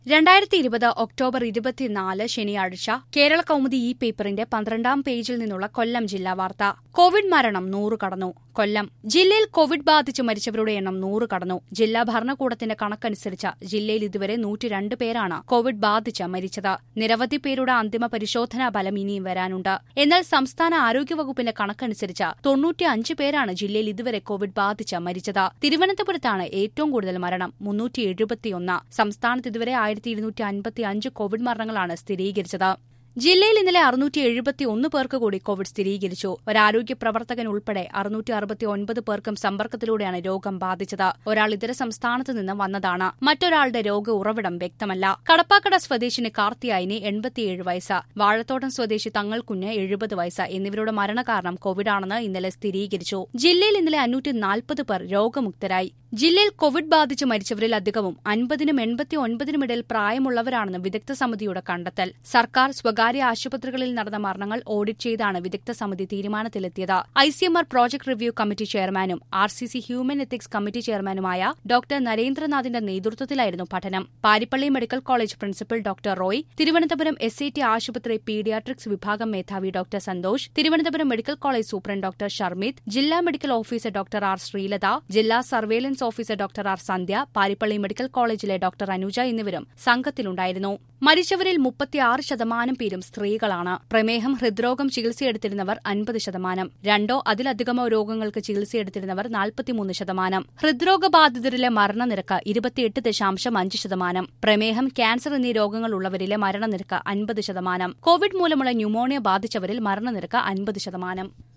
രണ്ടായിരത്തി ഇരുപത് ഒക്ടോബർ ഇരുപത്തിനാല് ശനിയാഴ്ച കേരള കൗമുദി ഈ പേപ്പറിന്റെ പന്ത്രണ്ടാം പേജിൽ നിന്നുള്ള കൊല്ലം ജില്ലാ വാർത്ത കോവിഡ് മരണം നൂറ് കടന്നു കൊല്ലം ജില്ലയിൽ കോവിഡ് ബാധിച്ച് മരിച്ചവരുടെ എണ്ണം നൂറ് കടന്നു ജില്ലാ ഭരണകൂടത്തിന്റെ കണക്കനുസരിച്ച് ജില്ലയിൽ ഇതുവരെ നൂറ്റിരണ്ട് പേരാണ് കോവിഡ് ബാധിച്ച് മരിച്ചത് നിരവധി പേരുടെ അന്തിമ പരിശോധനാ ഫലം ഇനിയും വരാനുണ്ട് എന്നാൽ സംസ്ഥാന ആരോഗ്യവകുപ്പിന്റെ കണക്കനുസരിച്ച് തൊണ്ണൂറ്റിയഞ്ച് പേരാണ് ജില്ലയിൽ ഇതുവരെ കോവിഡ് ബാധിച്ച് മരിച്ചത് തിരുവനന്തപുരത്താണ് ഏറ്റവും കൂടുതൽ മരണം മുന്നൂറ്റി എഴുപത്തിയൊന്ന് സംസ്ഥാനത്ത് ഇതുവരെ ആയിരത്തി ഇരുന്നൂറ്റി അൻപത്തി അഞ്ച് കോവിഡ് മരണങ്ങളാണ് സ്ഥിരീകരിച്ചത് ജില്ലയിൽ ഇന്നലെ അറുന്നൂറ്റി എഴുപത്തി ഒന്ന് പേർക്ക് കൂടി കോവിഡ് സ്ഥിരീകരിച്ചു ഒരാരോഗ്യ പ്രവർത്തകൻ ഉൾപ്പെടെ അറുന്നൂറ്റി അറുപത്തി ഒൻപത് പേർക്കും സമ്പർക്കത്തിലൂടെയാണ് രോഗം ബാധിച്ചത് ഒരാൾ ഇതര സംസ്ഥാനത്ത് നിന്ന് വന്നതാണ് മറ്റൊരാളുടെ രോഗ ഉറവിടം വ്യക്തമല്ല കടപ്പാക്കട സ്വദേശിനി കാർത്തിയായിന് എൺപത്തിയേഴ് വയസ്സ് വാഴത്തോട്ടം സ്വദേശി തങ്ങൾക്കുഞ്ഞ് എഴുപത് വയസ്സ് എന്നിവരുടെ മരണകാരണം കോവിഡാണെന്ന് ഇന്നലെ സ്ഥിരീകരിച്ചു ജില്ലയിൽ ഇന്നലെ അഞ്ഞൂറ്റി നാൽപ്പത് പേർ രോഗമുക്തരായി ജില്ലയിൽ കോവിഡ് ബാധിച്ച് മരിച്ചവരിൽ അധികവും അൻപതിനും എൺപത്തി ഒൻപതിനും ഇടയിൽ പ്രായമുള്ളവരാണെന്ന് വിദഗ്ധ സമിതിയുടെ കണ്ടെത്തൽ സർക്കാർ സ്വകാര്യ ആശുപത്രികളിൽ നടന്ന മരണങ്ങൾ ഓഡിറ്റ് ചെയ്താണ് വിദഗ്ധ സമിതി തീരുമാനത്തിലെത്തിയത് ഐസിഎംആർ പ്രോജക്ട് റിവ്യൂ കമ്മിറ്റി ചെയർമാനും R C C human ethics committee ചെയർമാനുമായ ഡോക്ടർ നരേന്ദ്രനാഥിന്റെ നേതൃത്വത്തിലായിരുന്നു പഠനം Paripally medical college principal doctor Roy Thiruvananthapuram S I T ആശുപത്രി പീഡിയാട്രിക്സ് വിഭാഗം മേധാവി doctor Santhosh Thiruvananthapuram medical college superintendent doctor Sharmith ജില്ലാ medical officer doctor R Sreelatha ജില്ലാ surveillance officer doctor R Sandhya Paripally medical കോളേജിലെ ഡോക്ടർ അനുജ എന്നിവരും സംഘത്തിലുണ്ടായിരുന്നു മരിച്ചവരിൽ മുപ്പത്തിയാറ് ശതമാനം പേരും സ്ത്രീകളാണ് പ്രമേഹം ഹൃദ്രോഗം ചികിത്സയെടുത്തിരുന്നവർ അൻപത് ശതമാനം രണ്ടോ അതിലധികമോ രോഗങ്ങൾക്ക് ചികിത്സയെടുത്തിരുന്നവർ നാൽപ്പത്തിമൂന്ന് ശതമാനം ഹൃദ്രോഗബാധിതരിലെ മരണനിരക്ക് ഇരുപത്തിയെട്ട് ദശാംശം അഞ്ച് ശതമാനം പ്രമേഹം ക്യാൻസർ എന്നീ രോഗങ്ങളുള്ളവരിലെ മരണനിരക്ക് അൻപത് ശതമാനം കോവിഡ് മൂലമുള്ള ന്യൂമോണിയ ബാധിച്ചവരിൽ മരണനിരക്ക് അൻപത് ശതമാനം